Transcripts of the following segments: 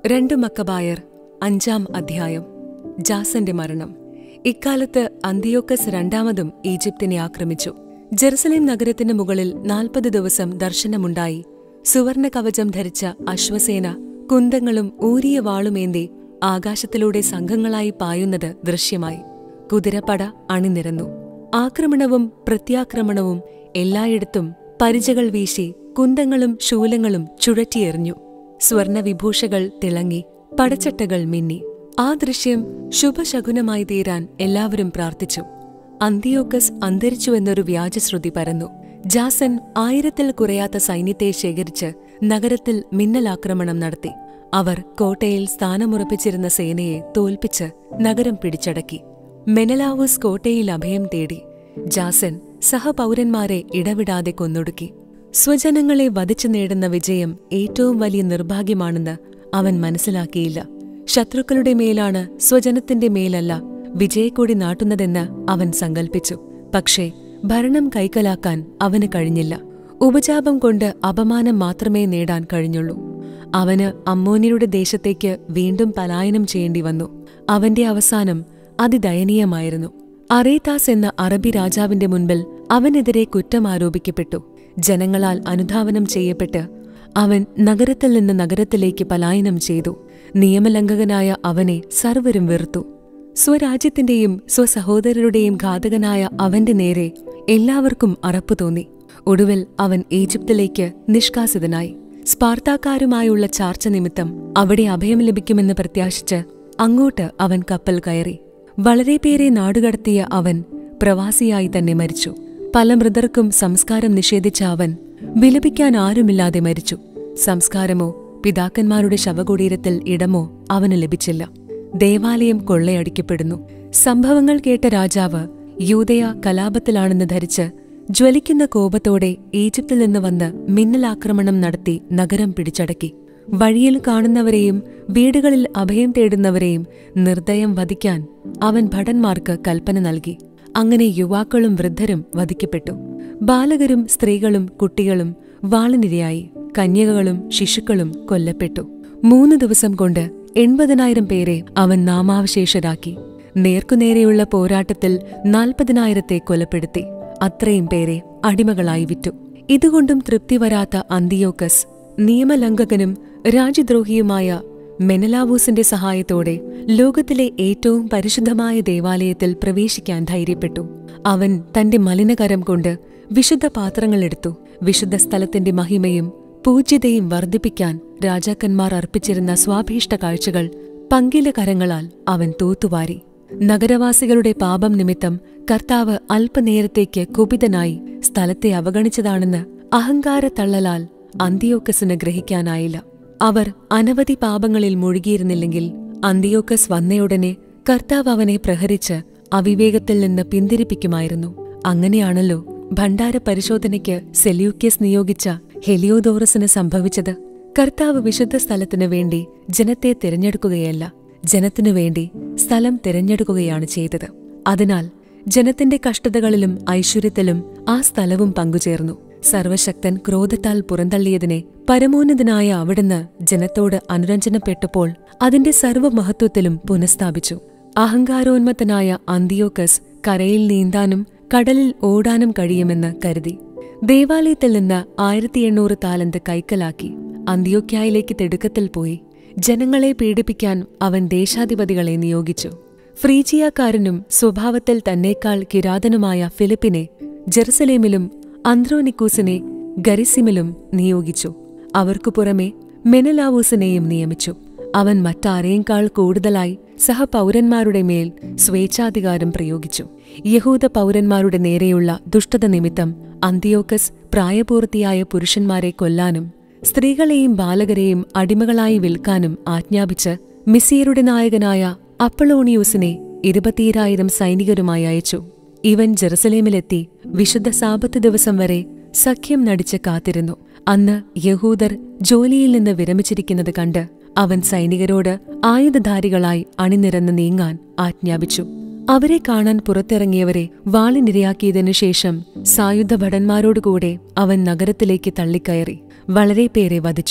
രണ്ട് മക്കബായർ അഞ്ചാം അധ്യായം ജാസന്റെ മരണം ഇക്കാലത്ത് അന്തിയോക്കസ് രണ്ടാമതും ഈജിപ്തിനെ ആക്രമിച്ചു ജെറുസലേം നഗരത്തിന് മുകളിൽ നാൽപ്പത് ദിവസം ദർശനമുണ്ടായി സുവർണ കവചം ധരിച്ച അശ്വസേന കുന്തങ്ങളും ഊരിയ വാളുമേന്തി ആകാശത്തിലൂടെ സംഘങ്ങളായി പായുന്നത് ദൃശ്യമായി കുതിരപ്പട അണിനിരന്നു ആക്രമണവും പ്രത്യാക്രമണവും എല്ലായിടത്തും പരിചകൾ വീശി കുന്തങ്ങളും ശൂലങ്ങളും ചുഴറ്റിയെറിഞ്ഞു സ്വർണവിഭൂഷകൾ തിളങ്ങി പടച്ചട്ടകൾ മിന്നി ആ ദൃശ്യം ശുഭശകുനമായി തീരാൻ എല്ലാവരും പ്രാർത്ഥിച്ചു അന്തിയോക്കസ് അന്തരിച്ചുവെന്നൊരു വ്യാജശ്രുതി പരന്നു ജാസൻ ആയിരത്തിൽ കുറയാത്ത സൈന്യത്തെ ശേഖരിച്ച് നഗരത്തിൽ മിന്നലാക്രമണം നടത്തി അവർ കോട്ടയിൽ സ്ഥാനമുറപ്പിച്ചിരുന്ന സേനയെ തോൽപ്പിച്ച് നഗരം പിടിച്ചടക്കി മെനലാവൂസ് കോട്ടയിൽ അഭയം തേടി ജാസൻ സഹപൗരന്മാരെ ഇടവിടാതെ കൊന്നൊടുക്കി സ്വജനങ്ങളെ വധിച്ചു നേടുന്ന വിജയം ഏറ്റവും വലിയ നിർഭാഗ്യമാണെന്ന് അവൻ മനസ്സിലാക്കിയില്ല ശത്രുക്കളുടെ മേലാണ് സ്വജനത്തിന്റെ മേലല്ല വിജയക്കൊടി നാട്ടുന്നതെന്ന് അവൻ സങ്കൽപ്പിച്ചു പക്ഷേ ഭരണം കൈക്കലാക്കാൻ അവന് കഴിഞ്ഞില്ല ഉപജാപം കൊണ്ട് അപമാനം മാത്രമേ നേടാൻ കഴിഞ്ഞുള്ളൂ അവന് അമ്മോനിയുടെ ദേശത്തേക്ക് വീണ്ടും പലായനം ചെയ്യേണ്ടി വന്നു അവന്റെ അവസാനം അതിദയനീയമായിരുന്നു അറേതാസ് എന്ന അറബി രാജാവിന്റെ മുൻപിൽ അവനെതിരെ കുറ്റം ആരോപിക്കപ്പെട്ടു ജനങ്ങളാൽ അനുധാവനം ചെയ്യപ്പെട്ട് അവൻ നഗരത്തിൽ നിന്ന് നഗരത്തിലേക്ക് പലായനം ചെയ്തു നിയമലംഘകനായ അവനെ സർവരും വെറുത്തു സ്വരാജ്യത്തിന്റെയും സ്വസഹോദരരുടെയും ഘാതകനായ അവന്റെ നേരെ എല്ലാവർക്കും അറപ്പു തോന്നി ഒടുവിൽ അവൻ ഈജിപ്തിലേക്ക് നിഷ്കാസിതനായി സ്പാർത്താക്കാരുമായുള്ള ചാർച്ച നിമിത്തം അവിടെ അഭയം ലഭിക്കുമെന്ന് പ്രത്യാശിച്ച് അങ്ങോട്ട് അവൻ കപ്പൽ കയറി വളരെ പേരെ നാടുകടത്തിയ അവൻ പ്രവാസിയായി തന്നെ മരിച്ചു പല മൃതർക്കും സംസ്കാരം നിഷേധിച്ച അവൻ വിലപിക്കാൻ ആരുമില്ലാതെ മരിച്ചു സംസ്കാരമോ പിതാക്കന്മാരുടെ ശവകുടീരത്തിൽ ഇടമോ അവന് ലഭിച്ചില്ല ദേവാലയം കൊള്ളയടിക്കപ്പെടുന്നു സംഭവങ്ങൾ കേട്ട രാജാവ് യൂതയ കലാപത്തിലാണെന്ന് ധരിച്ച് ജ്വലിക്കുന്ന കോപത്തോടെ ഈജിപ്തിൽ നിന്ന് വന്ന് മിന്നലാക്രമണം നടത്തി നഗരം പിടിച്ചടക്കി വഴിയിൽ കാണുന്നവരെയും വീടുകളിൽ അഭയം തേടുന്നവരെയും നിർദ്ദയം വധിക്കാൻ അവൻ ഭടന്മാർക്ക് കൽപ്പന നൽകി അങ്ങനെ യുവാക്കളും വൃദ്ധരും വധിക്കപ്പെട്ടു ബാലകരും സ്ത്രീകളും കുട്ടികളും വാളിനിരയായി കന്യകകളും ശിശുക്കളും കൊല്ലപ്പെട്ടു മൂന്ന് ദിവസം കൊണ്ട് എൺപതിനായിരം പേരെ അവൻ നാമാവശേഷരാക്കി നേർക്കുനേരെയുള്ള പോരാട്ടത്തിൽ നാൽപ്പതിനായിരത്തെ കൊലപ്പെടുത്തി അത്രയും പേരെ അടിമകളായി വിറ്റു ഇതുകൊണ്ടും തൃപ്തി വരാത്ത അന്തിയോക്കസ് നിയമലംഘകനും രാജ്യദ്രോഹിയുമായ മെനലാവൂസിന്റെ സഹായത്തോടെ ലോകത്തിലെ ഏറ്റവും പരിശുദ്ധമായ ദേവാലയത്തിൽ പ്രവേശിക്കാൻ ധൈര്യപ്പെട്ടു അവൻ തന്റെ മലിനകരം കൊണ്ട് വിശുദ്ധ പാത്രങ്ങളെടുത്തു വിശുദ്ധ സ്ഥലത്തിന്റെ മഹിമയും പൂജ്യതയും വർദ്ധിപ്പിക്കാൻ രാജാക്കന്മാർ അർപ്പിച്ചിരുന്ന സ്വാഭീഷ്ട കാഴ്ചകൾ പങ്കില കരങ്ങളാൽ അവൻ തൂത്തുവാരി നഗരവാസികളുടെ പാപം നിമിത്തം കർത്താവ് അല്പനേരത്തേക്ക് കുപിതനായി സ്ഥലത്തെ അവഗണിച്ചതാണെന്ന് അഹങ്കാര തള്ളലാൽ അന്തിയോക്കസിന് ഗ്രഹിക്കാനായില്ല അവർ അനവധി പാപങ്ങളിൽ മുഴുകിയിരുന്നില്ലെങ്കിൽ അന്തിയോക്കസ് വന്നയുടനെ കർത്താവ് അവനെ പ്രഹരിച്ച് അവിവേകത്തിൽ നിന്ന് പിന്തിരിപ്പിക്കുമായിരുന്നു അങ്ങനെയാണല്ലോ ഭണ്ഡാര പരിശോധനയ്ക്ക് സെല്യൂക്യസ് നിയോഗിച്ച ഹെലിയോദോറസിന് സംഭവിച്ചത് കർത്താവ് വിശുദ്ധ സ്ഥലത്തിനു വേണ്ടി ജനത്തെ തിരഞ്ഞെടുക്കുകയല്ല ജനത്തിനു വേണ്ടി സ്ഥലം തിരഞ്ഞെടുക്കുകയാണ് ചെയ്തത് അതിനാൽ ജനത്തിന്റെ കഷ്ടതകളിലും ഐശ്വര്യത്തിലും ആ സ്ഥലവും പങ്കുചേർന്നു സർവശക്തൻ ക്രോധത്താൽ പുറന്തള്ളിയതിനെ പരമോന്നതനായ അവിടുന്ന് ജനത്തോട് അനുരഞ്ജനപ്പെട്ടപ്പോൾ അതിന്റെ സർവമഹത്വത്തിലും പുനഃസ്ഥാപിച്ചു അഹങ്കാരോന്മത്തനായ അന്തിയോക്കസ് കരയിൽ നീന്താനും കടലിൽ ഓടാനും കഴിയുമെന്ന് കരുതി ദേവാലയത്തിൽ നിന്ന് ആയിരത്തി എണ്ണൂറ് താലന്ത് കൈക്കലാക്കി അന്ത്യോക്യായിലേക്ക് തിടുക്കത്തിൽ പോയി ജനങ്ങളെ പീഡിപ്പിക്കാൻ അവൻ ദേശാധിപതികളെ നിയോഗിച്ചു ഫ്രീജിയാക്കാരനും സ്വഭാവത്തിൽ തന്നേക്കാൾ കിരാതനുമായ ഫിലിപ്പിനെ ജെറുസലേമിലും അന്ത്രോനിക്കൂസിനെ ഗരിസിമിലും നിയോഗിച്ചു അവർക്കു പുറമെ മെനലാവൂസിനെയും നിയമിച്ചു അവൻ മറ്റാരേക്കാൾ കൂടുതലായി സഹപൗരന്മാരുടെ മേൽ സ്വേച്ഛാധികാരം പ്രയോഗിച്ചു യഹൂദ പൗരന്മാരുടെ നേരെയുള്ള ദുഷ്ടത നിമിത്തം അന്തിയോക്കസ് പ്രായപൂർത്തിയായ പുരുഷന്മാരെ കൊല്ലാനും സ്ത്രീകളെയും ബാലകരെയും അടിമകളായി വിൽക്കാനും ആജ്ഞാപിച്ച് മിസിയരുടെ നായകനായ അപ്പളോണിയൂസിനെ ഇരുപത്തിയിരായിരം സൈനികരുമായി അയച്ചു ഇവൻ ജെറുസലേമിലെത്തി വിശുദ്ധ സാപത്ത് ദിവസം വരെ സഖ്യം നടിച്ച് കാത്തിരുന്നു അന്ന് യഹൂദർ ജോലിയിൽ നിന്ന് വിരമിച്ചിരിക്കുന്നത് കണ്ട് അവൻ സൈനികരോട് ആയുധധാരികളായി അണിനിരന്ന് നീങ്ങാൻ ആജ്ഞാപിച്ചു അവരെ കാണാൻ പുറത്തിറങ്ങിയവരെ വാളിനിരയാക്കിയതിനു ശേഷം സായുധ ഭടന്മാരോടുകൂടെ അവൻ നഗരത്തിലേക്ക് തള്ളിക്കയറി വളരെ പേരെ വധിച്ചു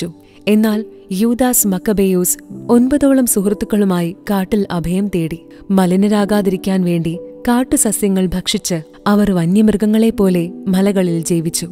എന്നാൽ യൂദാസ് മക്കബേയൂസ് ഒൻപതോളം സുഹൃത്തുക്കളുമായി കാട്ടിൽ അഭയം തേടി മലിനരാകാതിരിക്കാൻ വേണ്ടി കാട്ടുസസ്യങ്ങൾ ഭക്ഷിച്ച് അവർ വന്യമൃഗങ്ങളെപ്പോലെ മലകളിൽ ജീവിച്ചു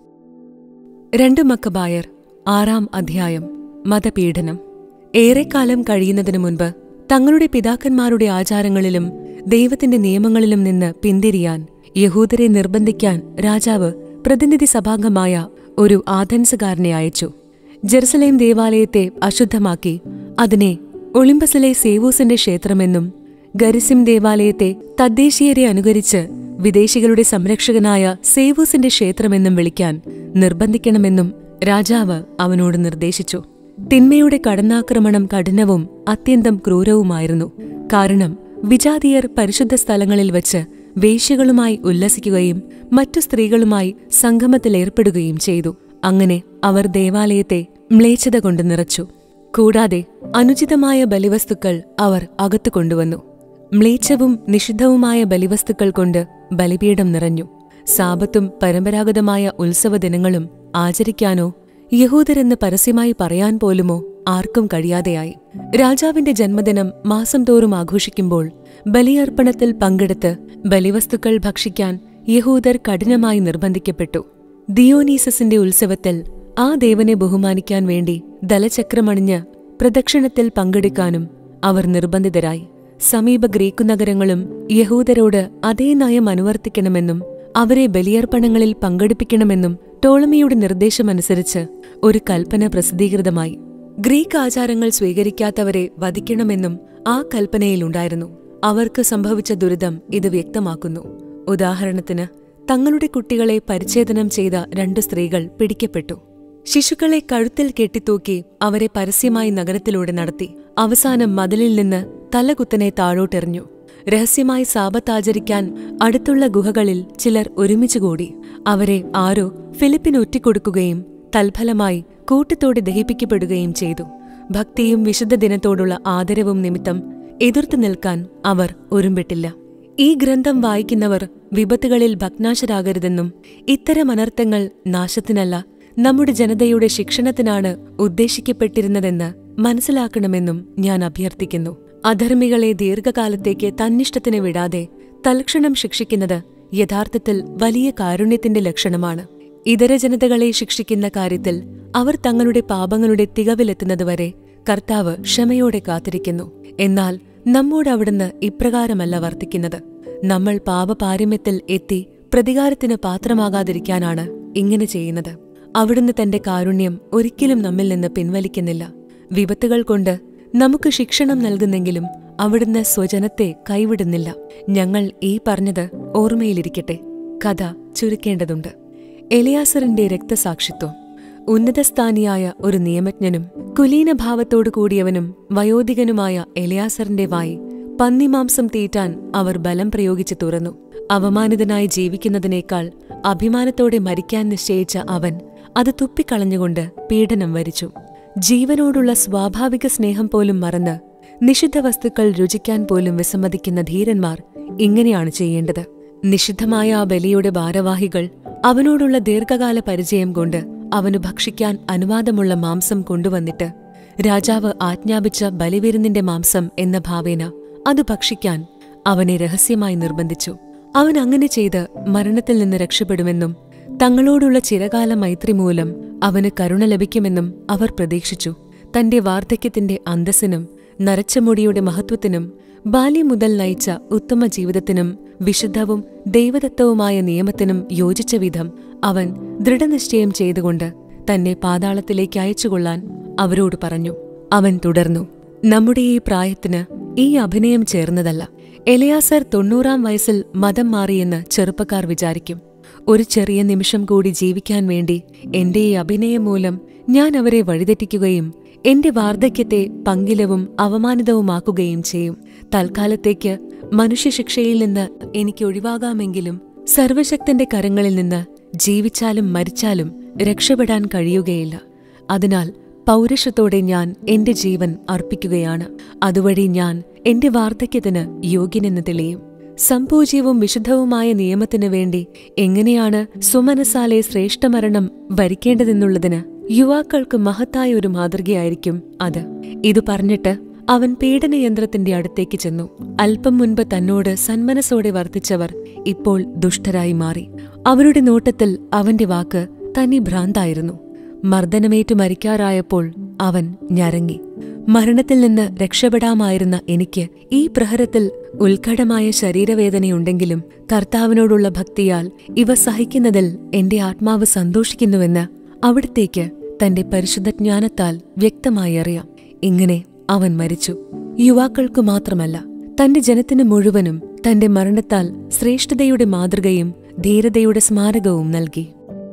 രണ്ട് മക്കബായർ ആറാം അധ്യായം മതപീഡനം ഏറെക്കാലം കഴിയുന്നതിനു മുൻപ് തങ്ങളുടെ പിതാക്കന്മാരുടെ ആചാരങ്ങളിലും ദൈവത്തിന്റെ നിയമങ്ങളിലും നിന്ന് പിന്തിരിയാൻ യഹൂദരെ നിർബന്ധിക്കാൻ രാജാവ് പ്രതിനിധി സഭാംഗമായ ഒരു ആഥൻസുകാരനെ അയച്ചു ജെറുസലേം ദേവാലയത്തെ അശുദ്ധമാക്കി അതിനെ ഒളിമ്പസിലെ സേവൂസിന്റെ ക്ഷേത്രമെന്നും ഗരിസിം ദേവാലയത്തെ തദ്ദേശീയരെ അനുകരിച്ച് വിദേശികളുടെ സംരക്ഷകനായ സേവൂസിന്റെ ക്ഷേത്രമെന്നും വിളിക്കാൻ നിർബന്ധിക്കണമെന്നും രാജാവ് അവനോട് നിർദ്ദേശിച്ചു തിന്മയുടെ കടന്നാക്രമണം കഠിനവും അത്യന്തം ക്രൂരവുമായിരുന്നു കാരണം വിജാതിയർ പരിശുദ്ധ സ്ഥലങ്ങളിൽ വച്ച് വേശ്യകളുമായി ഉല്ലസിക്കുകയും മറ്റു സ്ത്രീകളുമായി സംഗമത്തിലേർപ്പെടുകയും ചെയ്തു അങ്ങനെ അവർ ദേവാലയത്തെ മ്ലേച്ഛത കൊണ്ട് നിറച്ചു കൂടാതെ അനുചിതമായ ബലിവസ്തുക്കൾ അവർ അകത്തു കൊണ്ടുവന്നു മ്ലേച്ഛവും നിഷിദ്ധവുമായ ബലിവസ്തുക്കൾ കൊണ്ട് ബലിപീഠം നിറഞ്ഞു സാപത്തും പരമ്പരാഗതമായ ഉത്സവ ദിനങ്ങളും ആചരിക്കാനോ യഹൂദരെന്ന് പരസ്യമായി പറയാൻ പോലുമോ ആർക്കും കഴിയാതെയായി രാജാവിന്റെ ജന്മദിനം മാസം തോറും ആഘോഷിക്കുമ്പോൾ ബലിയർപ്പണത്തിൽ പങ്കെടുത്ത് ബലിവസ്തുക്കൾ ഭക്ഷിക്കാൻ യഹൂദർ കഠിനമായി നിർബന്ധിക്കപ്പെട്ടു ദിയോനീസസിന്റെ ഉത്സവത്തിൽ ആ ദേവനെ ബഹുമാനിക്കാൻ വേണ്ടി ദലചക്രമണിഞ്ഞ് പ്രദക്ഷിണത്തിൽ പങ്കെടുക്കാനും അവർ നിർബന്ധിതരായി സമീപ ഗ്രീക്കു നഗരങ്ങളും യഹൂദരോട് അതേ നയം അനുവർത്തിക്കണമെന്നും അവരെ ബലിയർപ്പണങ്ങളിൽ പങ്കെടുപ്പിക്കണമെന്നും ടോളമിയുടെ നിർദ്ദേശമനുസരിച്ച് ഒരു കൽപ്പന പ്രസിദ്ധീകൃതമായി ഗ്രീക്ക് ആചാരങ്ങൾ സ്വീകരിക്കാത്തവരെ വധിക്കണമെന്നും ആ കൽപ്പനയിലുണ്ടായിരുന്നു അവർക്ക് സംഭവിച്ച ദുരിതം ഇത് വ്യക്തമാക്കുന്നു ഉദാഹരണത്തിന് തങ്ങളുടെ കുട്ടികളെ പരിച്ഛേദനം ചെയ്ത രണ്ടു സ്ത്രീകൾ പിടിക്കപ്പെട്ടു ശിശുക്കളെ കഴുത്തിൽ കെട്ടിത്തൂക്കി അവരെ പരസ്യമായി നഗരത്തിലൂടെ നടത്തി അവസാനം മതിലിൽ നിന്ന് തലകുത്തനെ താഴോട്ടെറിഞ്ഞു രഹസ്യമായി സാപത്താചരിക്കാൻ അടുത്തുള്ള ഗുഹകളിൽ ചിലർ ഒരുമിച്ചുകൂടി അവരെ ആരോ ഫിലിപ്പിന് ഒറ്റിക്കൊടുക്കുകയും തൽഫലമായി കൂട്ടത്തോടെ ദഹിപ്പിക്കപ്പെടുകയും ചെയ്തു ഭക്തിയും വിശുദ്ധ ദിനത്തോടുള്ള ആദരവും നിമിത്തം എതിർത്തു നിൽക്കാൻ അവർ ഒരുമ്പിട്ടില്ല ഈ ഗ്രന്ഥം വായിക്കുന്നവർ വിപത്തുകളിൽ ഭഗ്നാശരാകരുതെന്നും ഇത്തരം അനർത്ഥങ്ങൾ നാശത്തിനല്ല നമ്മുടെ ജനതയുടെ ശിക്ഷണത്തിനാണ് ഉദ്ദേശിക്കപ്പെട്ടിരുന്നതെന്ന് മനസ്സിലാക്കണമെന്നും ഞാൻ അഭ്യർത്ഥിക്കുന്നു അധർമ്മികളെ ദീർഘകാലത്തേക്ക് തന്നിഷ്ടത്തിന് വിടാതെ തൽക്ഷണം ശിക്ഷിക്കുന്നത് യഥാർത്ഥത്തിൽ വലിയ കാരുണ്യത്തിന്റെ ലക്ഷണമാണ് ഇതര ജനതകളെ ശിക്ഷിക്കുന്ന കാര്യത്തിൽ അവർ തങ്ങളുടെ പാപങ്ങളുടെ തികവിലെത്തുന്നതുവരെ കർത്താവ് ക്ഷമയോടെ കാത്തിരിക്കുന്നു എന്നാൽ നമ്മോട് അവിടുന്ന് ഇപ്രകാരമല്ല വർത്തിക്കുന്നത് നമ്മൾ പാപപാരമ്യത്തിൽ എത്തി പ്രതികാരത്തിന് പാത്രമാകാതിരിക്കാനാണ് ഇങ്ങനെ ചെയ്യുന്നത് അവിടുന്ന് തന്റെ കാരുണ്യം ഒരിക്കലും നമ്മിൽ നിന്ന് പിൻവലിക്കുന്നില്ല വിപത്തുകൾ കൊണ്ട് നമുക്ക് ശിക്ഷണം നൽകുന്നെങ്കിലും അവിടുന്ന് സ്വജനത്തെ കൈവിടുന്നില്ല ഞങ്ങൾ ഈ പറഞ്ഞത് ഓർമ്മയിലിരിക്കട്ടെ കഥ ചുരുക്കേണ്ടതുണ്ട് എലിയാസറിന്റെ രക്തസാക്ഷിത്വം ഉന്നതസ്ഥാനിയായ ഒരു നിയമജ്ഞനും കുലീനഭാവത്തോടു കൂടിയവനും വയോധികനുമായ എലിയാസറിന്റെ വായി പന്നിമാംസം തീറ്റാൻ അവർ ബലം പ്രയോഗിച്ചു തുറന്നു അവമാനിതനായി ജീവിക്കുന്നതിനേക്കാൾ അഭിമാനത്തോടെ മരിക്കാൻ നിശ്ചയിച്ച അവൻ അത് തുപ്പിക്കളഞ്ഞുകൊണ്ട് പീഡനം വരിച്ചു ജീവനോടുള്ള സ്വാഭാവിക സ്നേഹം പോലും മറന്ന് നിഷിദ്ധ വസ്തുക്കൾ രുചിക്കാൻ പോലും വിസമ്മതിക്കുന്ന ധീരന്മാർ ഇങ്ങനെയാണ് ചെയ്യേണ്ടത് നിഷിദ്ധമായ ആ ബലിയുടെ ഭാരവാഹികൾ അവനോടുള്ള ദീർഘകാല പരിചയം കൊണ്ട് അവനു ഭക്ഷിക്കാൻ അനുവാദമുള്ള മാംസം കൊണ്ടുവന്നിട്ട് രാജാവ് ആജ്ഞാപിച്ച ബലിവിരുന്നിന്റെ മാംസം എന്ന ഭാവേന അത് ഭക്ഷിക്കാൻ അവനെ രഹസ്യമായി നിർബന്ധിച്ചു അവൻ അങ്ങനെ ചെയ്ത് മരണത്തിൽ നിന്ന് രക്ഷപ്പെടുമെന്നും തങ്ങളോടുള്ള ചിരകാല മൈത്രി മൂലം അവന് കരുണ ലഭിക്കുമെന്നും അവർ പ്രതീക്ഷിച്ചു തന്റെ വാർദ്ധക്യത്തിന്റെ അന്തസ്സിനും നരച്ച മുടിയുടെ മഹത്വത്തിനും ബാല്യം മുതൽ നയിച്ച ഉത്തമ ജീവിതത്തിനും വിശുദ്ധവും ദൈവദത്തവുമായ നിയമത്തിനും യോജിച്ച വിധം അവൻ ദൃഢനിശ്ചയം ചെയ്തുകൊണ്ട് തന്നെ പാതാളത്തിലേക്ക് അയച്ചുകൊള്ളാൻ അവരോട് പറഞ്ഞു അവൻ തുടർന്നു നമ്മുടെ ഈ പ്രായത്തിന് ഈ അഭിനയം ചേർന്നതല്ല എലയാസർ തൊണ്ണൂറാം വയസ്സിൽ മതം മാറിയെന്ന് ചെറുപ്പക്കാർ വിചാരിക്കും ഒരു ചെറിയ നിമിഷം കൂടി ജീവിക്കാൻ വേണ്ടി എന്റെ ഈ അഭിനയം മൂലം ഞാൻ അവരെ വഴിതെറ്റിക്കുകയും എന്റെ വാർദ്ധക്യത്തെ പങ്കിലവും അവമാനിതവുമാക്കുകയും ചെയ്യും തൽക്കാലത്തേക്ക് മനുഷ്യശിക്ഷയിൽ നിന്ന് എനിക്ക് ഒഴിവാകാമെങ്കിലും സർവശക്തന്റെ കരങ്ങളിൽ നിന്ന് ജീവിച്ചാലും മരിച്ചാലും രക്ഷപ്പെടാൻ കഴിയുകയില്ല അതിനാൽ പൗരുഷത്തോടെ ഞാൻ എന്റെ ജീവൻ അർപ്പിക്കുകയാണ് അതുവഴി ഞാൻ എന്റെ വാർദ്ധക്യത്തിന് യോഗ്യനെന്ന് തെളിയും സംപൂജ്യവും വിശുദ്ധവുമായ നിയമത്തിനു വേണ്ടി എങ്ങനെയാണ് സുമനസാലെ ശ്രേഷ്ഠമരണം വരിക്കേണ്ടതെന്നുള്ളതിന് യുവാക്കൾക്ക് മഹത്തായ ഒരു മാതൃകയായിരിക്കും അത് ഇത് പറഞ്ഞിട്ട് അവൻ പീഡനയന്ത്രത്തിന്റെ അടുത്തേക്ക് ചെന്നു അല്പം മുൻപ് തന്നോട് സന്മനസ്സോടെ വർത്തിച്ചവർ ഇപ്പോൾ ദുഷ്ടരായി മാറി അവരുടെ നോട്ടത്തിൽ അവന്റെ വാക്ക് തനി ഭ്രാന്തായിരുന്നു മർദ്ദനമേറ്റു മരിക്കാറായപ്പോൾ അവൻ ഞരങ്ങി മരണത്തിൽ നിന്ന് രക്ഷപ്പെടാമായിരുന്ന എനിക്ക് ഈ പ്രഹരത്തിൽ ഉത്കടമായ ശരീരവേദനയുണ്ടെങ്കിലും കർത്താവിനോടുള്ള ഭക്തിയാൽ ഇവ സഹിക്കുന്നതിൽ എന്റെ ആത്മാവ് സന്തോഷിക്കുന്നുവെന്ന് അവിടത്തേക്ക് തന്റെ പരിശുദ്ധജ്ഞാനത്താൽ വ്യക്തമായി അറിയാം ഇങ്ങനെ അവൻ മരിച്ചു യുവാക്കൾക്കു മാത്രമല്ല തന്റെ ജനത്തിന് മുഴുവനും തന്റെ മരണത്താൽ ശ്രേഷ്ഠതയുടെ മാതൃകയും ധീരതയുടെ സ്മാരകവും നൽകി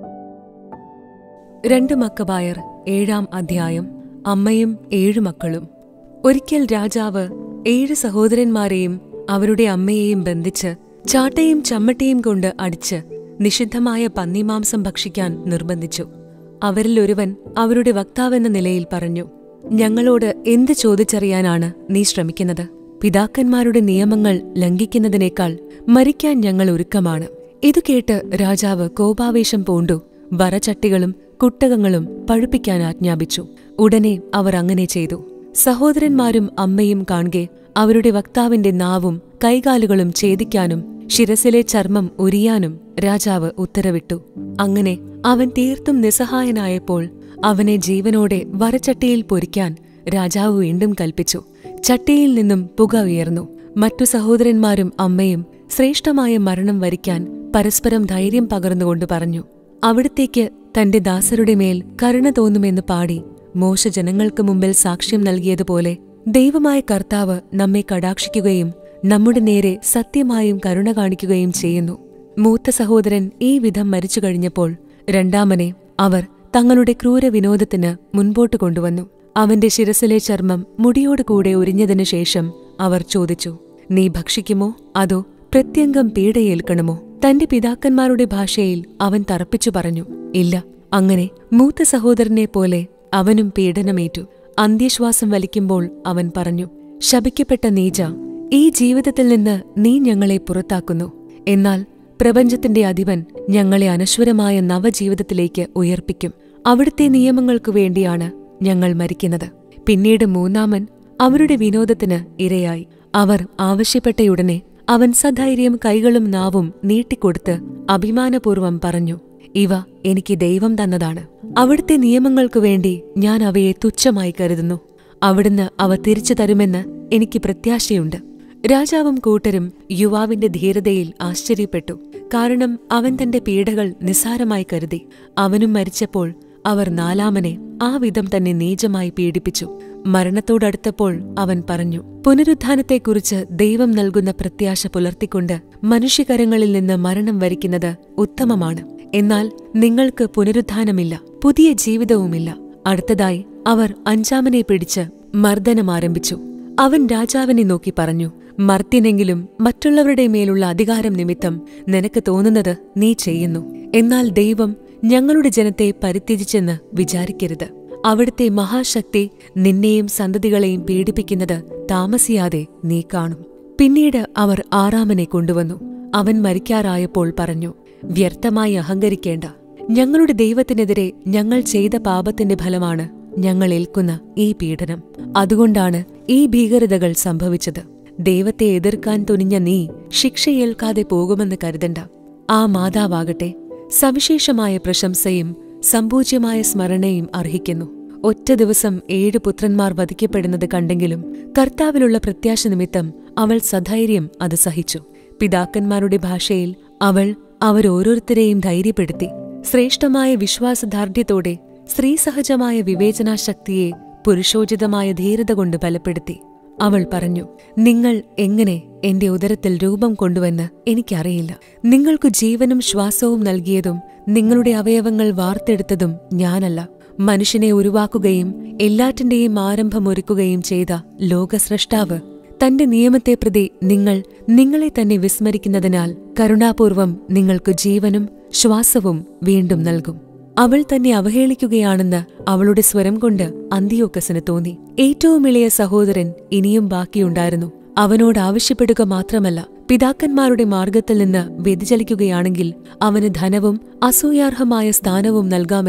രണ്ട് മക്കബായർ ഏഴാം അധ്യായം അമ്മയും ഏഴു മക്കളും ഒരിക്കൽ രാജാവ് ഏഴ് സഹോദരന്മാരെയും അവരുടെ അമ്മയെയും ബന്ധിച്ച് ചാട്ടയും ചമ്മട്ടിയും കൊണ്ട് അടിച്ച് നിഷിദ്ധമായ പന്നിമാംസം ഭക്ഷിക്കാൻ നിർബന്ധിച്ചു അവരിൽ ഒരുവൻ അവരുടെ വക്താവെന്ന നിലയിൽ പറഞ്ഞു ഞങ്ങളോട് എന്ത് ചോദിച്ചറിയാനാണ് നീ ശ്രമിക്കുന്നത് പിതാക്കന്മാരുടെ നിയമങ്ങൾ ലംഘിക്കുന്നതിനേക്കാൾ മരിക്കാൻ ഞങ്ങൾ ഒരുക്കമാണ് ഇതു കേട്ട് രാജാവ് കോപാവേശം പൂണ്ടു വറചട്ടികളും കുട്ടകങ്ങളും പഴുപ്പിക്കാൻ ആജ്ഞാപിച്ചു ഉടനെ അവർ അങ്ങനെ ചെയ്തു സഹോദരന്മാരും അമ്മയും കാണെ അവരുടെ വക്താവിന്റെ നാവും കൈകാലുകളും ഛേദിക്കാനും ശിരസിലെ ചർമ്മം ഉരിയാനും രാജാവ് ഉത്തരവിട്ടു അങ്ങനെ അവൻ തീർത്തും നിസ്സഹായനായപ്പോൾ അവനെ ജീവനോടെ വറച്ചട്ടിയിൽ പൊരിക്കാൻ രാജാവ് വീണ്ടും കൽപ്പിച്ചു ചട്ടിയിൽ നിന്നും പുക ഉയർന്നു മറ്റു സഹോദരന്മാരും അമ്മയും ശ്രേഷ്ഠമായ മരണം വരിക്കാൻ പരസ്പരം ധൈര്യം പകർന്നുകൊണ്ട് പറഞ്ഞു അവിടത്തേക്ക് തന്റെ ദാസരുടെ മേൽ കരുണ തോന്നുമെന്ന് പാടി മോശ ജനങ്ങൾക്ക് മുമ്പിൽ സാക്ഷ്യം നൽകിയതുപോലെ ദൈവമായ കർത്താവ് നമ്മെ കടാക്ഷിക്കുകയും നമ്മുടെ നേരെ സത്യമായും കരുണ കാണിക്കുകയും ചെയ്യുന്നു മൂത്ത സഹോദരൻ ഈ വിധം മരിച്ചു കഴിഞ്ഞപ്പോൾ രണ്ടാമനെ അവർ തങ്ങളുടെ ക്രൂര വിനോദത്തിന് മുൻപോട്ട് കൊണ്ടുവന്നു അവന്റെ ശിരസിലെ ചർമ്മം മുടിയോടുകൂടെ ഉരിഞ്ഞതിനു ശേഷം അവർ ചോദിച്ചു നീ ഭക്ഷിക്കുമോ അതോ പ്രത്യംഗം പീഡയേൽക്കണമോ തന്റെ പിതാക്കന്മാരുടെ ഭാഷയിൽ അവൻ തറപ്പിച്ചു പറഞ്ഞു ഇല്ല അങ്ങനെ മൂത്ത സഹോദരനെ പോലെ അവനും പീഡനമേറ്റു അന്ത്യശ്വാസം വലിക്കുമ്പോൾ അവൻ പറഞ്ഞു ശപിക്കപ്പെട്ട നീജ ഈ ജീവിതത്തിൽ നിന്ന് നീ ഞങ്ങളെ പുറത്താക്കുന്നു എന്നാൽ പ്രപഞ്ചത്തിന്റെ അധിപൻ ഞങ്ങളെ അനശ്വരമായ നവജീവിതത്തിലേക്ക് ഉയർപ്പിക്കും അവിടുത്തെ നിയമങ്ങൾക്കു വേണ്ടിയാണ് ഞങ്ങൾ മരിക്കുന്നത് പിന്നീട് മൂന്നാമൻ അവരുടെ വിനോദത്തിന് ഇരയായി അവർ ആവശ്യപ്പെട്ടയുടനെ അവൻ സധൈര്യം കൈകളും നാവും നീട്ടിക്കൊടുത്ത് അഭിമാനപൂർവം പറഞ്ഞു ഇവ എനിക്ക് ദൈവം തന്നതാണ് അവിടുത്തെ നിയമങ്ങൾക്കു വേണ്ടി ഞാൻ അവയെ തുച്ഛമായി കരുതുന്നു അവിടുന്ന് അവ തിരിച്ചു തരുമെന്ന് എനിക്ക് പ്രത്യാശയുണ്ട് രാജാവും കൂട്ടരും യുവാവിന്റെ ധീരതയിൽ ആശ്ചര്യപ്പെട്ടു കാരണം അവൻ തന്റെ പീഡകൾ നിസ്സാരമായി കരുതി അവനും മരിച്ചപ്പോൾ അവർ നാലാമനെ ആ വിധം തന്നെ നീചമായി പീഡിപ്പിച്ചു മരണത്തോടടുത്തപ്പോൾ അവൻ പറഞ്ഞു പുനരുത്ഥാനത്തെക്കുറിച്ച് ദൈവം നൽകുന്ന പ്രത്യാശ പുലർത്തിക്കൊണ്ട് മനുഷ്യകരങ്ങളിൽ നിന്ന് മരണം വരിക്കുന്നത് ഉത്തമമാണ് എന്നാൽ നിങ്ങൾക്ക് പുനരുത്ഥാനമില്ല പുതിയ ജീവിതവുമില്ല അടുത്തതായി അവർ അഞ്ചാമനെ പിടിച്ച് മർദ്ദനം ആരംഭിച്ചു അവൻ രാജാവിനെ നോക്കി പറഞ്ഞു മർത്യനെങ്കിലും മറ്റുള്ളവരുടെ മേലുള്ള അധികാരം നിമിത്തം നിനക്ക് തോന്നുന്നത് നീ ചെയ്യുന്നു എന്നാൽ ദൈവം ഞങ്ങളുടെ ജനത്തെ പരിത്യജിച്ചെന്ന് വിചാരിക്കരുത് അവിടുത്തെ മഹാശക്തി നിന്നെയും സന്തതികളെയും പീഡിപ്പിക്കുന്നത് താമസിയാതെ നീ കാണും പിന്നീട് അവർ ആറാമനെ കൊണ്ടുവന്നു അവൻ മരിക്കാറായപ്പോൾ പറഞ്ഞു വ്യർത്ഥമായി അഹങ്കരിക്കേണ്ട ഞങ്ങളുടെ ദൈവത്തിനെതിരെ ഞങ്ങൾ ചെയ്ത പാപത്തിന്റെ ഫലമാണ് ഞങ്ങൾ ഏൽക്കുന്ന ഈ പീഡനം അതുകൊണ്ടാണ് ഈ ഭീകരതകൾ സംഭവിച്ചത് ദൈവത്തെ എതിർക്കാൻ തുനിഞ്ഞ നീ ശിക്ഷയേൽക്കാതെ പോകുമെന്ന് കരുതണ്ട ആ മാതാവാകട്ടെ സവിശേഷമായ പ്രശംസയും സമ്പൂജ്യമായ സ്മരണയും അർഹിക്കുന്നു ഒറ്റ ദിവസം ഏഴ് പുത്രന്മാർ വധിക്കപ്പെടുന്നത് കണ്ടെങ്കിലും കർത്താവിലുള്ള പ്രത്യാശ നിമിത്തം അവൾ സധൈര്യം അത് സഹിച്ചു പിതാക്കന്മാരുടെ ഭാഷയിൽ അവൾ അവരോരോരുത്തരെയും ധൈര്യപ്പെടുത്തി ശ്രേഷ്ഠമായ വിശ്വാസദാർഢ്യത്തോടെ സ്ത്രീസഹജമായ വിവേചനാശക്തിയെ പുരുഷോചിതമായ ധീരത കൊണ്ട് ബലപ്പെടുത്തി അവൾ പറഞ്ഞു നിങ്ങൾ എങ്ങനെ എന്റെ ഉദരത്തിൽ രൂപം കൊണ്ടുവന്ന് എനിക്കറിയില്ല നിങ്ങൾക്കു ജീവനും ശ്വാസവും നൽകിയതും നിങ്ങളുടെ അവയവങ്ങൾ വാർത്തെടുത്തതും ഞാനല്ല മനുഷ്യനെ ഉരുവാക്കുകയും എല്ലാറ്റിന്റെയും ആരംഭമൊരുക്കുകയും ചെയ്ത ലോകസ്രഷ്ടാവ് തന്റെ നിയമത്തെ പ്രതി നിങ്ങൾ നിങ്ങളെ തന്നെ വിസ്മരിക്കുന്നതിനാൽ കരുണാപൂർവം നിങ്ങൾക്ക് ജീവനും ശ്വാസവും വീണ്ടും നൽകും അവൾ തന്നെ അവഹേളിക്കുകയാണെന്ന് അവളുടെ സ്വരം കൊണ്ട് അന്തിയോക്കസിന് തോന്നി ഏറ്റവും ഇളയ സഹോദരൻ ഇനിയും ബാക്കിയുണ്ടായിരുന്നു അവനോട് ആവശ്യപ്പെടുക മാത്രമല്ല പിതാക്കന്മാരുടെ മാർഗത്തിൽ നിന്ന് വ്യതിചലിക്കുകയാണെങ്കിൽ അവന് ധനവും അസൂയാർഹമായ സ്ഥാനവും നൽകാമെന്നും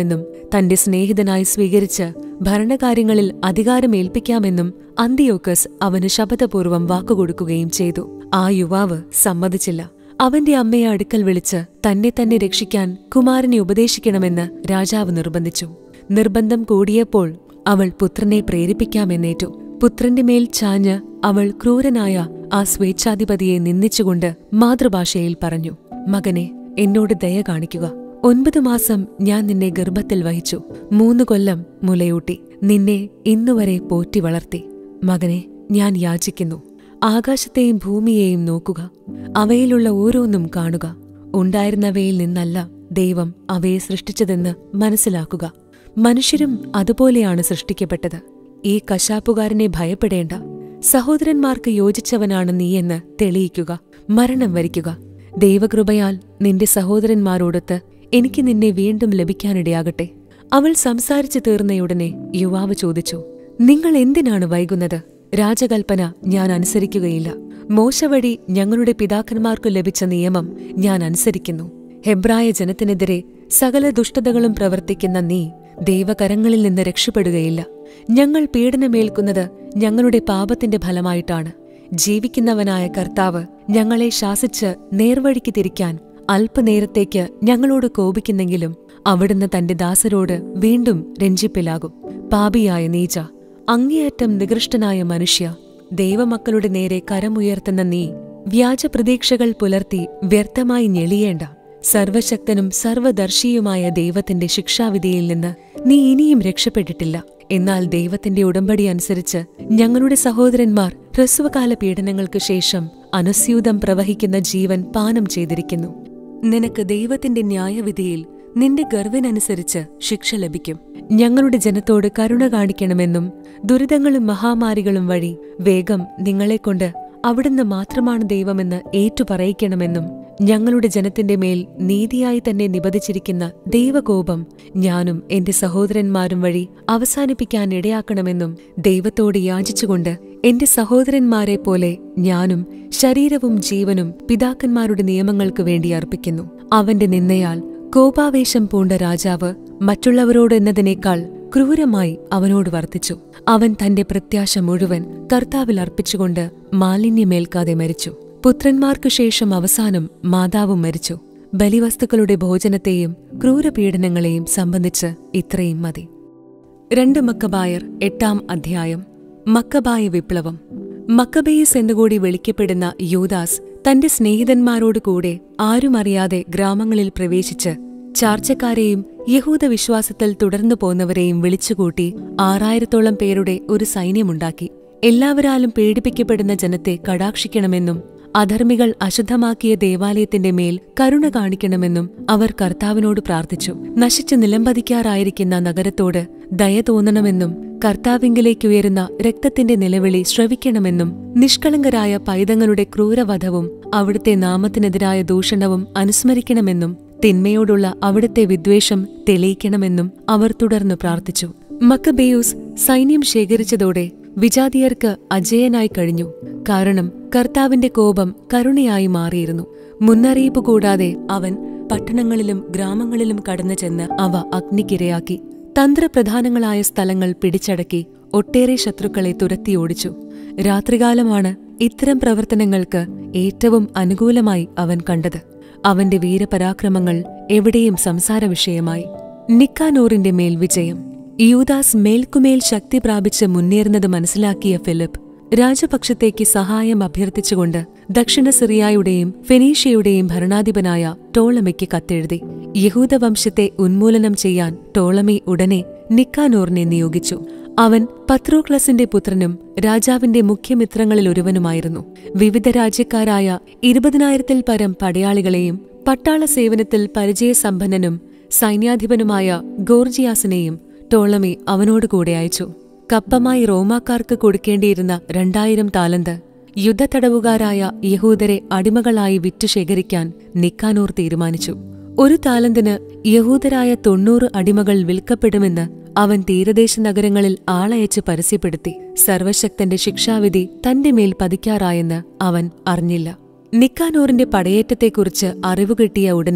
തന്റെ സ്നേഹിതനായി സ്വീകരിച്ച് ഭരണകാര്യങ്ങളിൽ അധികാരമേൽപ്പിക്കാമെന്നും അന്തിയോക്കസ് അവന് ശപഥപൂർവ്വം വാക്കുകൊടുക്കുകയും ചെയ്തു ആ യുവാവ് സമ്മതിച്ചില്ല അവന്റെ അമ്മയെ അടുക്കൽ വിളിച്ച് തന്നെ തന്നെ രക്ഷിക്കാൻ കുമാരനെ ഉപദേശിക്കണമെന്ന് രാജാവ് നിർബന്ധിച്ചു നിർബന്ധം കൂടിയപ്പോൾ അവൾ പുത്രനെ പ്രേരിപ്പിക്കാമെന്നേറ്റു പുത്രന്റെ മേൽ ചാഞ്ഞ് അവൾ ക്രൂരനായ ആ സ്വേച്ഛാധിപതിയെ നിന്ദിച്ചുകൊണ്ട് മാതൃഭാഷയിൽ പറഞ്ഞു മകനെ എന്നോട് ദയ കാണിക്കുക ഒൻപത് മാസം ഞാൻ നിന്നെ ഗർഭത്തിൽ വഹിച്ചു മൂന്ന് കൊല്ലം മുലയൂട്ടി നിന്നെ ഇന്നുവരെ പോറ്റി വളർത്തി മകനെ ഞാൻ യാചിക്കുന്നു ആകാശത്തെയും ഭൂമിയെയും നോക്കുക അവയിലുള്ള ഓരോന്നും കാണുക ഉണ്ടായിരുന്നവയിൽ നിന്നല്ല ദൈവം അവയെ സൃഷ്ടിച്ചതെന്ന് മനസ്സിലാക്കുക മനുഷ്യരും അതുപോലെയാണ് സൃഷ്ടിക്കപ്പെട്ടത് ഈ കശാപ്പുകാരനെ ഭയപ്പെടേണ്ട സഹോദരന്മാർക്ക് യോജിച്ചവനാണ് നീയെന്ന് തെളിയിക്കുക മരണം വരിക്കുക ദൈവകൃപയാൽ നിന്റെ സഹോദരന്മാരോടൊത്ത് എനിക്ക് നിന്നെ വീണ്ടും ലഭിക്കാനിടയാകട്ടെ അവൾ സംസാരിച്ചു തീർന്നയുടനെ യുവാവ് ചോദിച്ചു നിങ്ങൾ എന്തിനാണ് വൈകുന്നത് രാജകൽപ്പന ഞാൻ അനുസരിക്കുകയില്ല മോശ വഴി ഞങ്ങളുടെ പിതാക്കന്മാർക്കു ലഭിച്ച നിയമം ഞാൻ അനുസരിക്കുന്നു ഹെബ്രായ ജനത്തിനെതിരെ സകല ദുഷ്ടതകളും പ്രവർത്തിക്കുന്ന നീ ദൈവകരങ്ങളിൽ നിന്ന് രക്ഷപ്പെടുകയില്ല ഞങ്ങൾ പീഡനമേൽക്കുന്നത് ഞങ്ങളുടെ പാപത്തിന്റെ ഫലമായിട്ടാണ് ജീവിക്കുന്നവനായ കർത്താവ് ഞങ്ങളെ ശാസിച്ച് നേർവഴിക്ക് തിരിക്കാൻ അല്പനേരത്തേക്ക് ഞങ്ങളോട് കോപിക്കുന്നെങ്കിലും അവിടുന്ന് തന്റെ ദാസരോട് വീണ്ടും രഞ്ജിപ്പിലാകും പാപിയായ നീച അങ്ങേയറ്റം നികൃഷ്ടനായ മനുഷ്യ ദൈവമക്കളുടെ നേരെ കരമുയർത്തുന്ന നീ വ്യാജ പ്രതീക്ഷകൾ പുലർത്തി വ്യർത്ഥമായി ഞെളിയേണ്ട സർവശക്തനും സർവദർശിയുമായ ദൈവത്തിന്റെ ശിക്ഷാവിധിയിൽ നിന്ന് നീ ഇനിയും രക്ഷപ്പെട്ടിട്ടില്ല എന്നാൽ ദൈവത്തിന്റെ ഉടമ്പടി അനുസരിച്ച് ഞങ്ങളുടെ സഹോദരന്മാർ ഹ്രസ്വകാല പീഡനങ്ങൾക്ക് ശേഷം അനുസ്യൂതം പ്രവഹിക്കുന്ന ജീവൻ പാനം ചെയ്തിരിക്കുന്നു നിനക്ക് ദൈവത്തിന്റെ ന്യായവിധിയിൽ നിന്റെ ഗർവിനനുസരിച്ച് ശിക്ഷ ലഭിക്കും ഞങ്ങളുടെ ജനത്തോട് കരുണ കാണിക്കണമെന്നും ദുരിതങ്ങളും മഹാമാരികളും വഴി വേഗം നിങ്ങളെക്കൊണ്ട് അവിടുന്ന് മാത്രമാണ് ദൈവമെന്ന് ഏറ്റുപറയിക്കണമെന്നും ഞങ്ങളുടെ ജനത്തിന്റെ മേൽ നീതിയായി തന്നെ നിബദിച്ചിരിക്കുന്ന ദൈവകോപം ഞാനും എന്റെ സഹോദരന്മാരും വഴി അവസാനിപ്പിക്കാൻ ഇടയാക്കണമെന്നും ദൈവത്തോട് യാചിച്ചുകൊണ്ട് എന്റെ സഹോദരന്മാരെ പോലെ ഞാനും ശരീരവും ജീവനും പിതാക്കന്മാരുടെ നിയമങ്ങൾക്ക് വേണ്ടി അർപ്പിക്കുന്നു അവന്റെ നിന്നയാൽ കോപാവേശം പൂണ്ട രാജാവ് മറ്റുള്ളവരോട് എന്നതിനേക്കാൾ ക്രൂരമായി അവനോട് വർത്തിച്ചു അവൻ തന്റെ പ്രത്യാശ മുഴുവൻ കർത്താവിൽ അർപ്പിച്ചുകൊണ്ട് മാലിന്യമേൽക്കാതെ മരിച്ചു പുത്രന്മാർക്കു ശേഷം അവസാനം മാതാവും മരിച്ചു ബലിവസ്തുക്കളുടെ ഭോജനത്തെയും ക്രൂരപീഡനങ്ങളെയും സംബന്ധിച്ച് ഇത്രയും മതി രണ്ട് മക്കബായർ എട്ടാം അധ്യായം മക്കബായ വിപ്ലവം മക്കബേയസ് എന്നുകൂടി വിളിക്കപ്പെടുന്ന യൂദാസ് തന്റെ സ്നേഹിതന്മാരോട് കൂടെ ആരുമറിയാതെ ഗ്രാമങ്ങളിൽ പ്രവേശിച്ച് ചാർച്ചക്കാരെയും യഹൂദ വിശ്വാസത്തിൽ തുടർന്നു പോന്നവരെയും വിളിച്ചുകൂട്ടി ആറായിരത്തോളം പേരുടെ ഒരു സൈന്യമുണ്ടാക്കി എല്ലാവരാലും പീഡിപ്പിക്കപ്പെടുന്ന ജനത്തെ കടാക്ഷിക്കണമെന്നും അധർമ്മികൾ അശുദ്ധമാക്കിയ ദേവാലയത്തിന്റെ മേൽ കരുണ കാണിക്കണമെന്നും അവർ കർത്താവിനോട് പ്രാർത്ഥിച്ചു നശിച്ചു നിലംപതിക്കാറായിരിക്കുന്ന നഗരത്തോട് ദയ തോന്നണമെന്നും കർത്താവിങ്കിലേക്കുയരുന്ന രക്തത്തിന്റെ നിലവിളി ശ്രവിക്കണമെന്നും നിഷ്കളങ്കരായ പൈതങ്ങളുടെ ക്രൂരവധവും അവിടുത്തെ നാമത്തിനെതിരായ ദൂഷണവും അനുസ്മരിക്കണമെന്നും തിന്മയോടുള്ള അവിടുത്തെ വിദ്വേഷം തെളിയിക്കണമെന്നും അവർ തുടർന്നു പ്രാർത്ഥിച്ചു മക്കബേയൂസ് സൈന്യം ശേഖരിച്ചതോടെ വിജാതിയർക്ക് അജയനായി കഴിഞ്ഞു കാരണം കർത്താവിന്റെ കോപം കരുണയായി മാറിയിരുന്നു മുന്നറിയിപ്പ് കൂടാതെ അവൻ പട്ടണങ്ങളിലും ഗ്രാമങ്ങളിലും കടന്നു ചെന്ന് അവ അഗ്നിക്കിരയാക്കി തന്ത്രപ്രധാനങ്ങളായ സ്ഥലങ്ങൾ പിടിച്ചടക്കി ഒട്ടേറെ ശത്രുക്കളെ തുരത്തിയോടിച്ചു രാത്രികാലമാണ് ഇത്തരം പ്രവർത്തനങ്ങൾക്ക് ഏറ്റവും അനുകൂലമായി അവൻ കണ്ടത് അവന്റെ വീരപരാക്രമങ്ങൾ എവിടെയും സംസാര വിഷയമായി നിക്കാനോറിന്റെ മേൽ വിജയം യൂദാസ് മേൽക്കുമേൽ ശക്തി പ്രാപിച്ച് മുന്നേറുന്നത് മനസ്സിലാക്കിയ ഫിലിപ്പ് രാജപക്ഷത്തേക്ക് സഹായം അഭ്യർത്ഥിച്ചുകൊണ്ട് ദക്ഷിണ സിറിയായുടെയും ഫെനീഷ്യയുടെയും ഭരണാധിപനായ ടോളമിക്ക് കത്തെഴുതി യഹൂദവംശത്തെ ഉന്മൂലനം ചെയ്യാൻ ടോളമി ഉടനെ നിക്കാനോറിനെ നിയോഗിച്ചു അവൻ പത്രോക്ലസിന്റെ പുത്രനും രാജാവിന്റെ മുഖ്യമിത്രങ്ങളിലൊരുവനുമായിരുന്നു വിവിധ രാജ്യക്കാരായ ഇരുപതിനായിരത്തിൽ പരം പടയാളികളെയും പട്ടാള സേവനത്തിൽ പരിചയസമ്പന്നനും സൈന്യാധിപനുമായ ഗോർജിയാസിനെയും ടോളമി അവനോട് കൂടെ അയച്ചു കപ്പമായി റോമാക്കാർക്ക് കൊടുക്കേണ്ടിയിരുന്ന രണ്ടായിരം താലന്ത് യുദ്ധത്തടവുകാരായ യഹൂദരെ അടിമകളായി വിറ്റു ശേഖരിക്കാൻ നിക്കാനൂർ തീരുമാനിച്ചു ഒരു താലന്തിന് യഹൂദരായ തൊണ്ണൂറ് അടിമകൾ വിൽക്കപ്പെടുമെന്ന് അവൻ തീരദേശ നഗരങ്ങളിൽ ആളയച്ച് പരസ്യപ്പെടുത്തി സർവശക്തന്റെ ശിക്ഷാവിധി തന്റെ മേൽ പതിക്കാറായെന്ന് അവൻ അറിഞ്ഞില്ല നിക്കാനോറിന്റെ പടയേറ്റത്തെക്കുറിച്ച് അറിവുകിട്ടിയ ഉടനെ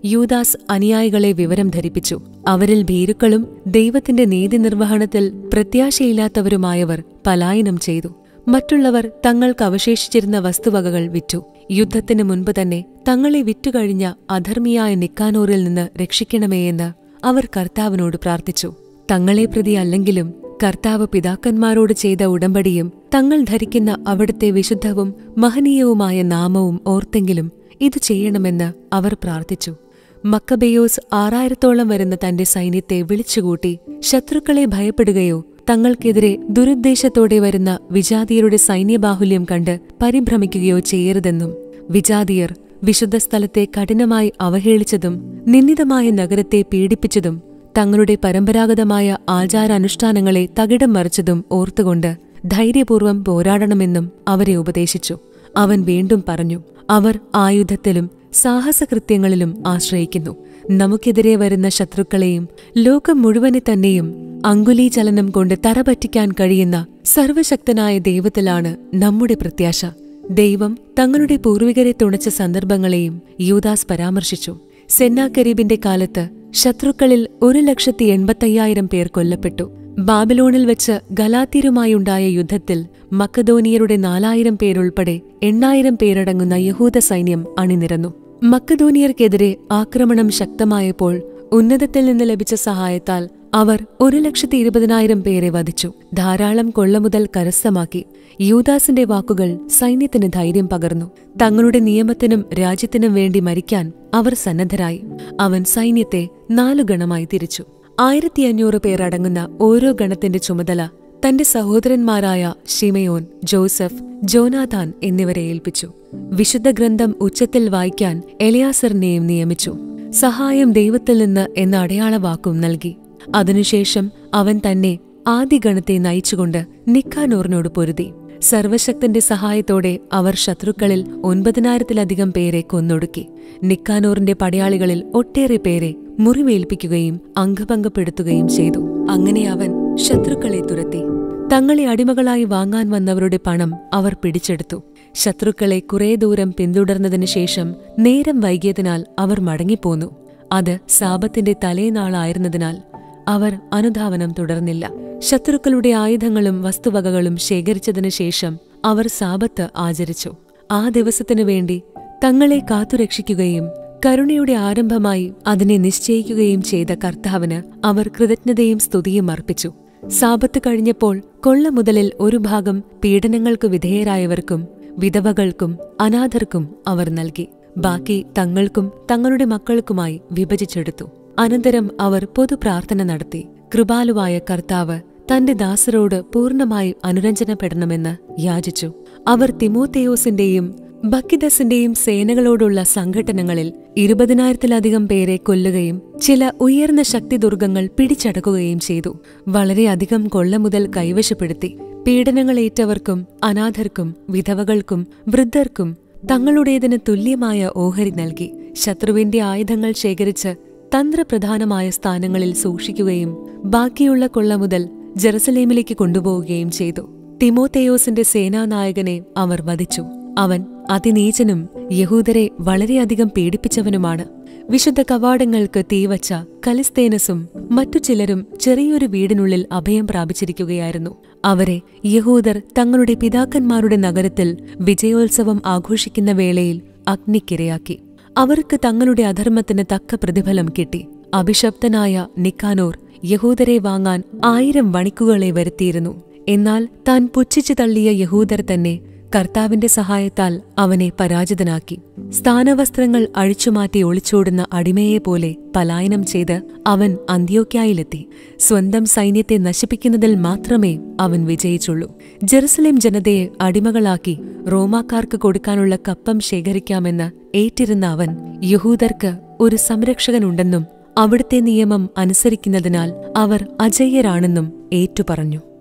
യൂദാസ് അനുയായികളെ വിവരം ധരിപ്പിച്ചു അവരിൽ ഭീരുക്കളും ദൈവത്തിന്റെ നീതി നിർവഹണത്തിൽ പ്രത്യാശയില്ലാത്തവരുമായവർ പലായനം ചെയ്തു മറ്റുള്ളവർ തങ്ങൾക്ക് അവശേഷിച്ചിരുന്ന വസ്തുവകകൾ വിറ്റു യുദ്ധത്തിന് മുൻപ് തന്നെ തങ്ങളെ വിറ്റുകഴിഞ്ഞ അധർമ്മിയായ നിക്കാനോറിൽ നിന്ന് രക്ഷിക്കണമേയെന്ന് അവർ കർത്താവിനോട് പ്രാർത്ഥിച്ചു തങ്ങളെ പ്രതി അല്ലെങ്കിലും കർത്താവ് പിതാക്കന്മാരോട് ചെയ്ത ഉടമ്പടിയും തങ്ങൾ ധരിക്കുന്ന അവിടുത്തെ വിശുദ്ധവും മഹനീയവുമായ നാമവും ഓർത്തെങ്കിലും ഇത് ചെയ്യണമെന്ന് അവർ പ്രാർത്ഥിച്ചു മക്കബെയോസ് ആറായിരത്തോളം വരുന്ന തന്റെ സൈന്യത്തെ വിളിച്ചുകൂട്ടി ശത്രുക്കളെ ഭയപ്പെടുകയോ തങ്ങൾക്കെതിരെ ദുരുദ്ദേശത്തോടെ വരുന്ന വിജാതിയരുടെ സൈന്യബാഹുല്യം കണ്ട് പരിഭ്രമിക്കുകയോ ചെയ്യരുതെന്നും വിജാതിയർ വിശുദ്ധ സ്ഥലത്തെ കഠിനമായി അവഹേളിച്ചതും നിന്ദിതമായ നഗരത്തെ പീഡിപ്പിച്ചതും തങ്ങളുടെ പരമ്പരാഗതമായ ആചാരാനുഷ്ഠാനങ്ങളെ തകിടം മറിച്ചതും ഓർത്തുകൊണ്ട് ധൈര്യപൂർവ്വം പോരാടണമെന്നും അവരെ ഉപദേശിച്ചു അവൻ വീണ്ടും പറഞ്ഞു അവർ ആയുധത്തിലും സാഹസകൃത്യങ്ങളിലും ആശ്രയിക്കുന്നു നമുക്കെതിരെ വരുന്ന ശത്രുക്കളെയും ലോകം മുഴുവനെ തന്നെയും അങ്കുലീചലനം കൊണ്ട് തറപറ്റിക്കാൻ കഴിയുന്ന സർവശക്തനായ ദൈവത്തിലാണ് നമ്മുടെ പ്രത്യാശ ദൈവം തങ്ങളുടെ പൂർവികരെ തുണച്ച സന്ദർഭങ്ങളെയും യൂദാസ് പരാമർശിച്ചു സെന്നാക്കരീബിന്റെ കാലത്ത് ശത്രുക്കളിൽ ഒരു ലക്ഷത്തി എൺപത്തയ്യായിരം പേർ കൊല്ലപ്പെട്ടു ബാബിലോണിൽ വെച്ച് ഗലാത്തീരുമായുണ്ടായ യുദ്ധത്തിൽ മക്കധോനിയരുടെ നാലായിരം പേരുൾപ്പെടെ എണ്ണായിരം പേരടങ്ങുന്ന യഹൂദ സൈന്യം അണിനിരന്നു മക്കധോനിയർക്കെതിരെ ആക്രമണം ശക്തമായപ്പോൾ ഉന്നതത്തിൽ നിന്ന് ലഭിച്ച സഹായത്താൽ അവർ ഒരു ലക്ഷത്തി ഇരുപതിനായിരം പേരെ വധിച്ചു ധാരാളം കൊള്ളമുതൽ കരസ്ഥമാക്കി യൂദാസിന്റെ വാക്കുകൾ സൈന്യത്തിന് ധൈര്യം പകർന്നു തങ്ങളുടെ നിയമത്തിനും രാജ്യത്തിനും വേണ്ടി മരിക്കാൻ അവർ സന്നദ്ധരായി അവൻ സൈന്യത്തെ നാലു ഗണമായി തിരിച്ചു ആയിരത്തി അഞ്ഞൂറ് പേർ അടങ്ങുന്ന ഓരോ ഗണത്തിന്റെ ചുമതല തന്റെ സഹോദരന്മാരായ ഷിമയോൻ ജോസഫ് ജോനാഥാൻ എന്നിവരെ ഏൽപ്പിച്ചു വിശുദ്ധ ഗ്രന്ഥം ഉച്ചത്തിൽ വായിക്കാൻ എലിയാസറിനെയും നിയമിച്ചു സഹായം ദൈവത്തിൽ നിന്ന് എന്ന അടയാളവാക്കും നൽകി അതിനുശേഷം അവൻ തന്നെ ആദ്യ ഗണത്തെ നയിച്ചുകൊണ്ട് നിക്കാനോറിനോട് പൊരുതി സർവശക്തന്റെ സഹായത്തോടെ അവർ ശത്രുക്കളിൽ ഒൻപതിനായിരത്തിലധികം പേരെ കൊന്നൊടുക്കി നിക്കാനോറിന്റെ പടയാളികളിൽ ഒട്ടേറെ പേരെ മുറിവേൽപ്പിക്കുകയും അംഗഭംഗപ്പെടുത്തുകയും ചെയ്തു അങ്ങനെ അവൻ ശത്രുക്കളെ തുരത്തി തങ്ങളെ അടിമകളായി വാങ്ങാൻ വന്നവരുടെ പണം അവർ പിടിച്ചെടുത്തു ശത്രുക്കളെ കുറേ ദൂരം പിന്തുടർന്നതിനു ശേഷം നേരം വൈകിയതിനാൽ അവർ മടങ്ങിപ്പോന്നു അത് സാപത്തിന്റെ തലേനാളായിരുന്നതിനാൽ അവർ അനുധാവനം തുടർന്നില്ല ശത്രുക്കളുടെ ആയുധങ്ങളും വസ്തുവകകളും ശേഖരിച്ചതിനു ശേഷം അവർ സാപത്ത് ആചരിച്ചു ആ ദിവസത്തിനു വേണ്ടി തങ്ങളെ കാത്തുരക്ഷിക്കുകയും കരുണയുടെ ആരംഭമായി അതിനെ നിശ്ചയിക്കുകയും ചെയ്ത കർത്താവിന് അവർ കൃതജ്ഞതയും സ്തുതിയും അർപ്പിച്ചു സാപത്ത് കഴിഞ്ഞപ്പോൾ കൊള്ള മുതലിൽ ഒരു ഭാഗം പീഡനങ്ങൾക്ക് വിധേയരായവർക്കും വിധവകൾക്കും അനാഥർക്കും അവർ നൽകി ബാക്കി തങ്ങൾക്കും തങ്ങളുടെ മക്കൾക്കുമായി വിഭജിച്ചെടുത്തു അനന്തരം അവർ പൊതുപ്രാർത്ഥന നടത്തി കൃപാലുവായ കർത്താവ് തന്റെ ദാസരോട് പൂർണ്ണമായി അനുരഞ്ജനപ്പെടണമെന്ന് യാചിച്ചു അവർ തിമോത്തേയോസിന്റെയും ബക്കിദസിന്റെയും സേനകളോടുള്ള സംഘട്ടനങ്ങളിൽ ഇരുപതിനായിരത്തിലധികം പേരെ കൊല്ലുകയും ചില ഉയർന്ന ശക്തിദുർഗങ്ങൾ പിടിച്ചടക്കുകയും ചെയ്തു വളരെയധികം കൊള്ള മുതൽ കൈവശപ്പെടുത്തി പീഡനങ്ങളേറ്റവർക്കും അനാഥർക്കും വിധവകൾക്കും വൃദ്ധർക്കും തങ്ങളുടേതിന് തുല്യമായ ഓഹരി നൽകി ശത്രുവിന്റെ ആയുധങ്ങൾ ശേഖരിച്ച് തന്ത്രപ്രധാനമായ സ്ഥാനങ്ങളിൽ സൂക്ഷിക്കുകയും ബാക്കിയുള്ള കൊള്ള മുതൽ ജെറുസലേമിലേക്ക് കൊണ്ടുപോവുകയും ചെയ്തു തിമോത്തേയോസിന്റെ സേനാനായകനെ അവർ വധിച്ചു അവൻ അതിനീചനും യഹൂദരെ വളരെയധികം പീഡിപ്പിച്ചവനുമാണ് വിശുദ്ധ കവാടങ്ങൾക്ക് തീവച്ച കലിസ്തേനസും മറ്റു ചിലരും ചെറിയൊരു വീടിനുള്ളിൽ അഭയം പ്രാപിച്ചിരിക്കുകയായിരുന്നു അവരെ യഹൂദർ തങ്ങളുടെ പിതാക്കന്മാരുടെ നഗരത്തിൽ വിജയോത്സവം ആഘോഷിക്കുന്ന വേളയിൽ അഗ്നിക്കിരയാക്കി അവർക്ക് തങ്ങളുടെ അധർമ്മത്തിന് തക്ക പ്രതിഫലം കിട്ടി അഭിശപ്തനായ നിക്കാനോർ യഹൂദരെ വാങ്ങാൻ ആയിരം വണിക്കുകളെ വരുത്തിയിരുന്നു എന്നാൽ താൻ പുച്ഛിച്ചു തള്ളിയ യഹൂദർ തന്നെ കർത്താവിന്റെ സഹായത്താൽ അവനെ പരാജിതനാക്കി സ്ഥാനവസ്ത്രങ്ങൾ അഴിച്ചുമാറ്റി ഒളിച്ചോടുന്ന അടിമയെപ്പോലെ പലായനം ചെയ്ത് അവൻ അന്ത്യോക്യായിലെത്തി സ്വന്തം സൈന്യത്തെ നശിപ്പിക്കുന്നതിൽ മാത്രമേ അവൻ വിജയിച്ചുള്ളൂ ജെറുസലേം ജനതയെ അടിമകളാക്കി റോമാക്കാർക്ക് കൊടുക്കാനുള്ള കപ്പം ശേഖരിക്കാമെന്ന് ഏറ്റിരുന്ന അവൻ യഹൂദർക്ക് ഒരു സംരക്ഷകനുണ്ടെന്നും അവിടുത്തെ നിയമം അനുസരിക്കുന്നതിനാൽ അവർ അജയ്യരാണെന്നും ഏറ്റുപറഞ്ഞു